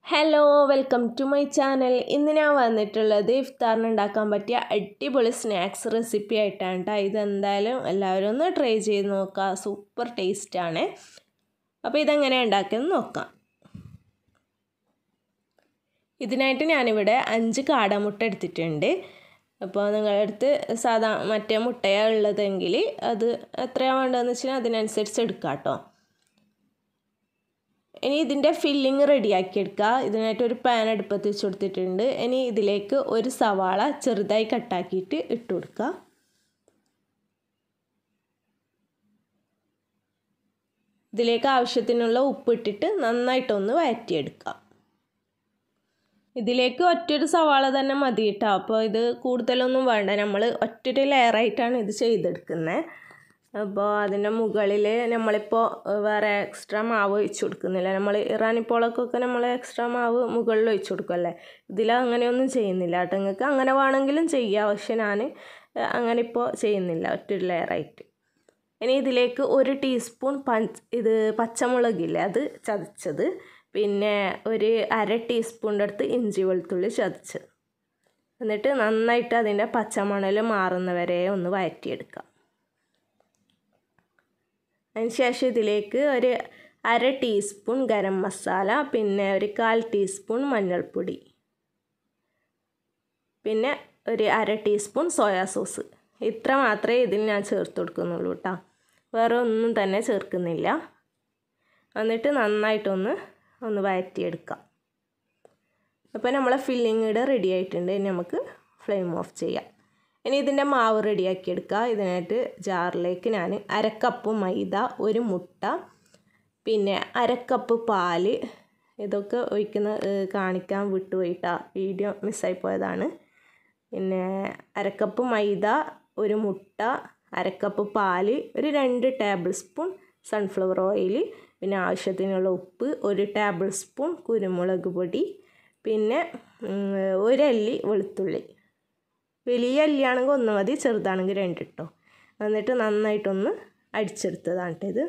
hello welcome to my channel ഇന്ന് ഞാൻ വന്നിട്ടുള്ളത് ഇഫ്താറിന് ഉണ്ടാക്കാൻ പറ്റിയ അടിപൊളി സ്നാക്സ് റെസിപ്പി ആയിട്ടാണ് കേട്ടോ ഇതെന്തായാലും എല്ലാവരും ഒന്ന് ട്രൈ ചെയ്ത് നോക്കുക സൂപ്പർ ടേസ്റ്റാണ് അപ്പോൾ ഇതെങ്ങനെ ഉണ്ടാക്കിയെന്ന് നോക്കാം ഇതിനായിട്ട് ഞാനിവിടെ അഞ്ച് കാടമുട്ട എടുത്തിട്ടുണ്ട് അപ്പോൾ നിങ്ങളുടെ അടുത്ത് സാധാ മറ്റേ മുട്ടയാണ് ഉള്ളതെങ്കിൽ അത് എത്രയാണ് വേണ്ടതെന്ന് വെച്ചാൽ അതിനനുസരിച്ച് എടുക്കാം കേട്ടോ ഇനി ഇതിൻ്റെ ഫില്ലിങ് റെഡിയാക്കി എടുക്കുക ഇതിനായിട്ട് ഒരു പാൻ അടുപ്പത്ത് വെച്ച് കൊടുത്തിട്ടുണ്ട് ഇനി ഇതിലേക്ക് ഒരു സവാള ചെറുതായി കട്ടാക്കിയിട്ട് ഇട്ട് കൊടുക്കുക ഇതിലേക്ക് ആവശ്യത്തിനുള്ള ഉപ്പ് ഇട്ടിട്ട് നന്നായിട്ടൊന്ന് വഴറ്റിയെടുക്കുക ഇതിലേക്ക് ഒറ്റൊരു സവാള തന്നെ മതി കേട്ടോ അപ്പോൾ ഇത് കൂടുതലൊന്നും വേണ്ട നമ്മൾ ഒറ്റൊരു ലെയറായിട്ടാണ് ഇത് ചെയ്തെടുക്കുന്നത് അപ്പോൾ അതിൻ്റെ മുകളിൽ നമ്മളിപ്പോൾ വേറെ എക്സ്ട്രാ മാവ് ഒഴിച്ച് കൊടുക്കുന്നില്ല നമ്മൾ ഇറാനിപ്പോളക്കൊക്കെ നമ്മൾ എക്സ്ട്രാ മാവ് മുകളിൽ ഒഴിച്ച് കൊടുക്കുമല്ലേ ഇതിൽ അങ്ങനെയൊന്നും ചെയ്യുന്നില്ല കേട്ടോ നിങ്ങൾക്ക് അങ്ങനെ വേണമെങ്കിലും ചെയ്യാം പക്ഷെ ഞാൻ അങ്ങനെ ഇപ്പോൾ ചെയ്യുന്നില്ല ഒറ്റൊരു ലെയറായിട്ട് ഇനി ഇതിലേക്ക് ഒരു ടീസ്പൂൺ പഞ്ച് ഇത് പച്ചമുളകില്ലേ അത് ചതച്ചത് പിന്നെ ഒരു അര ടീസ്പൂണിൻ്റെ അടുത്ത് ഇഞ്ചി വെളുത്തുള്ളി ചതച്ചത് എന്നിട്ട് നന്നായിട്ട് അതിൻ്റെ പച്ചമണൽ മാറുന്നവരെ ഒന്ന് വഴറ്റിയെടുക്കാം അതിന് ശേഷം ഇതിലേക്ക് ഒരു അര ടീസ്പൂൺ ഗരം മസാല പിന്നെ ഒരു കാൽ ടീസ്പൂൺ മഞ്ഞൾപ്പൊടി പിന്നെ ഒരു അര ടീസ്പൂൺ സോയാ സോസ് ഇത്ര മാത്രമേ ഇതിൽ ഞാൻ ചേർത്ത് കൊടുക്കുന്നുള്ളൂ കേട്ടോ വേറെ ഒന്നും തന്നെ ചേർക്കുന്നില്ല എന്നിട്ട് നന്നായിട്ടൊന്ന് ഒന്ന് വഴറ്റിയെടുക്കാം അപ്പോൾ നമ്മളെ ഫില്ലിങ് ഇവിടെ റെഡി ആയിട്ടുണ്ട് ഇനി നമുക്ക് ഫ്ലെയിം ഓഫ് ചെയ്യാം ഇനി ഇതിൻ്റെ മാവ് റെഡിയാക്കി എടുക്കുക ഇതിനായിട്ട് ജാറിലേക്ക് ഞാൻ അരക്കപ്പ് മൈദ ഒരു മുട്ട പിന്നെ അരക്കപ്പ് പാല് ഇതൊക്കെ ഒഴിക്കുന്ന കാണിക്കാൻ വിട്ടുപോയിട്ടാ വീഡിയോ മിസ്സായി പോയതാണ് പിന്നെ അരക്കപ്പ് മൈദ ഒരു മുട്ട അരക്കപ്പ് പാല് ഒരു രണ്ട് ടേബിൾ സ്പൂൺ സൺഫ്ലവർ ഓയിൽ പിന്നെ ആവശ്യത്തിനുള്ള ഉപ്പ് ഒരു ടേബിൾ സ്പൂൺ കുരുമുളക് പൊടി പിന്നെ ഒരല്ലി വെളുത്തുള്ളി വലിയ അല്ലിയാണെങ്കിൽ ഒന്ന് മതി ചെറുതാണെങ്കിൽ രണ്ട് ഇട്ടോ എന്നിട്ട് നന്നായിട്ടൊന്ന് അടിച്ചെടുത്തതാണ് ഇത്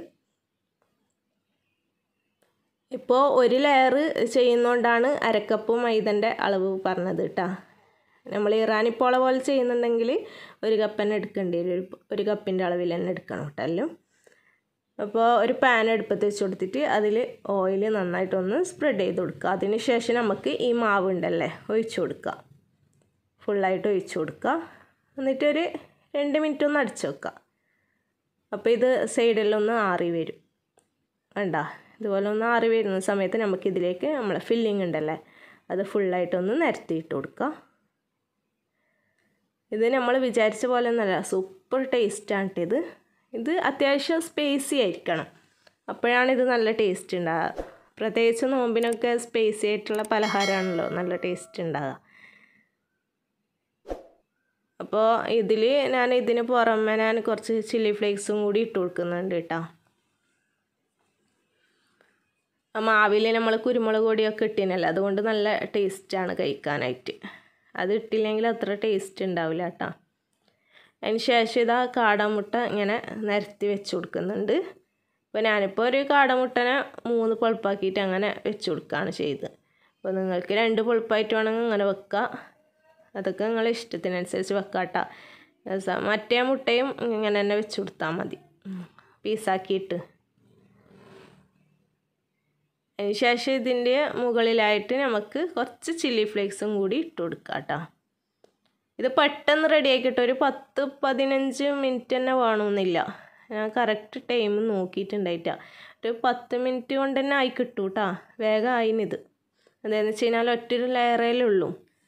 ഇപ്പോൾ ഒരു ലെയർ ചെയ്യുന്നതുകൊണ്ടാണ് അരക്കപ്പ് മൈദൻ്റെ അളവ് പറഞ്ഞത് കേട്ടോ നമ്മൾ ഇറാനിപ്പോള പോലെ ചെയ്യുന്നുണ്ടെങ്കിൽ ഒരു കപ്പ് തന്നെ എടുക്കേണ്ടി വരും ഒരു കപ്പിൻ്റെ അളവിൽ തന്നെ എടുക്കണം കേട്ടോ എല്ലാം അപ്പോൾ ഒരു പാൻ അടുപ്പത്ത് വെച്ച് കൊടുത്തിട്ട് അതിൽ ഓയിൽ നന്നായിട്ടൊന്ന് സ്പ്രെഡ് ചെയ്ത് കൊടുക്കുക അതിന് ശേഷം നമുക്ക് ഈ മാവ് ഉണ്ടല്ലേ ഒഴിച്ചു കൊടുക്കുക ഫുള്ളായിട്ട് ഒഴിച്ചു കൊടുക്കുക എന്നിട്ടൊരു രണ്ട് മിനിറ്റ് ഒന്ന് അടിച്ചു വെക്കുക അപ്പോൾ ഇത് സൈഡിലൊന്ന് ആറി വരും വേണ്ട ഇതുപോലെ ഒന്ന് ആറി വരുന്ന സമയത്ത് നമുക്കിതിലേക്ക് നമ്മളെ ഫില്ലിങ് ഉണ്ടല്ലേ അത് ഫുള്ളായിട്ടൊന്ന് നിരത്തിയിട്ട് കൊടുക്കുക ഇത് നമ്മൾ വിചാരിച്ച പോലെ ഒന്നല്ല സൂപ്പർ ടേസ്റ്റാണ് ഇത് ഇത് അത്യാവശ്യം സ്പേസി ആയിരിക്കണം അപ്പോഴാണ് ഇത് നല്ല ടേസ്റ്റ് ഉണ്ടാകുക പ്രത്യേകിച്ച് നോമ്പിനൊക്കെ സ്പേസി ആയിട്ടുള്ള പലഹാരമാണല്ലോ നല്ല ടേസ്റ്റ് ഉണ്ടാകുക അപ്പോൾ ഇതിൽ ഞാൻ ഇതിന് പുറമെ ഞാൻ കുറച്ച് ചില്ലി ഫ്ലേക്സും കൂടി ഇട്ട് കൊടുക്കുന്നുണ്ട് കേട്ടോ ആ മാവിൽ നമ്മൾ കുരുമുളക് പൊടിയൊക്കെ ഇട്ടിനല്ലോ അതുകൊണ്ട് നല്ല ടേസ്റ്റാണ് കഴിക്കാനായിട്ട് അത് ഇട്ടില്ലെങ്കിൽ അത്ര ടേസ്റ്റ് ഉണ്ടാവില്ല കേട്ടോ അതിന് ശേഷം ഇതാ കാടമുട്ട ഇങ്ങനെ നിരത്തി വെച്ച് കൊടുക്കുന്നുണ്ട് അപ്പോൾ ഞാനിപ്പോൾ ഒരു കാടമുട്ടനെ മൂന്ന് പൾപ്പാക്കിയിട്ട് അങ്ങനെ വെച്ച് കൊടുക്കുകയാണ് ചെയ്തത് അപ്പോൾ നിങ്ങൾക്ക് രണ്ട് പൾപ്പായിട്ട് വേണമെങ്കിൽ അങ്ങനെ വെക്കുക അതൊക്കെ നിങ്ങളെ ഇഷ്ടത്തിനനുസരിച്ച് വെക്കാട്ടോ മറ്റേ മുട്ടയും ഇങ്ങനെ തന്നെ വെച്ച് കൊടുത്താൽ മതി പീസാക്കിയിട്ട് അതിന് ശേഷം ഇതിൻ്റെ മുകളിലായിട്ട് നമുക്ക് കുറച്ച് ചില്ലി ഫ്ലേക്സും കൂടി ഇട്ട് കൊടുക്കാം കേട്ടോ ഇത് പെട്ടെന്ന് റെഡിയാക്കിയിട്ട് ഒരു പത്ത് പതിനഞ്ച് മിനിറ്റ് തന്നെ വേണമെന്നില്ല ഞാൻ കറക്റ്റ് ടൈം നോക്കിയിട്ടുണ്ടായിട്ടാ ഒരു പത്ത് മിനിറ്റ് കൊണ്ട് തന്നെ ആയി കിട്ടും കേട്ടോ വേഗം ആയിനിത് എന്താണെന്ന് വെച്ച് കഴിഞ്ഞാൽ ഒറ്റൊരു ലെയറേലേ ഉള്ളൂ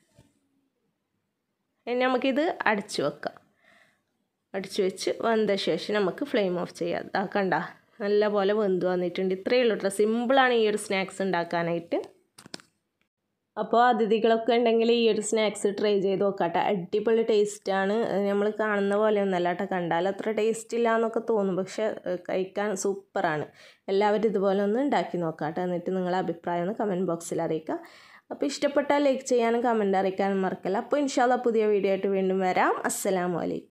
ഇനി നമുക്കിത് അടച്ചു വെക്കാം അടച്ചു വെച്ച് വന്ന ശേഷം നമുക്ക് ഫ്ലെയിം ഓഫ് ചെയ്യാം ഇതാ കണ്ട നല്ല പോലെ വെന്ത് വന്നിട്ടുണ്ട് ഇത്രയേ ഉള്ളൂ കേട്ടോ സിമ്പിളാണ് ഈ ഒരു സ്നാക്സ് ഉണ്ടാക്കാനായിട്ട് അപ്പോൾ അതിഥികളൊക്കെ ഉണ്ടെങ്കിൽ ഈ ഒരു സ്നാക്സ് ട്രൈ ചെയ്ത് നോക്കാട്ടെ അടിപൊളി ടേസ്റ്റാണ് നമ്മൾ കാണുന്ന പോലെ ഒന്നല്ല കേട്ടോ കണ്ടാൽ അത്ര ടേസ്റ്റ് ഇല്ല എന്നൊക്കെ തോന്നും പക്ഷെ കഴിക്കാൻ സൂപ്പറാണ് എല്ലാവരും ഇതുപോലെ ഒന്ന് ഉണ്ടാക്കി നോക്കാട്ടെ എന്നിട്ട് നിങ്ങളുടെ അഭിപ്രായം ഒന്ന് കമൻറ്റ് ബോക്സിൽ അറിയിക്കുക അപ്പോൾ ഇഷ്ടപ്പെട്ടാൽ ലൈക്ക് ചെയ്യാനും കമൻറ്റ് അറിയിക്കാനും മറക്കല്ല അപ്പോൾ ഇൻഷാല്ല പുതിയ വീഡിയോ ആയിട്ട് വീണ്ടും വരാം അസ്സലാമു അലൈക്കും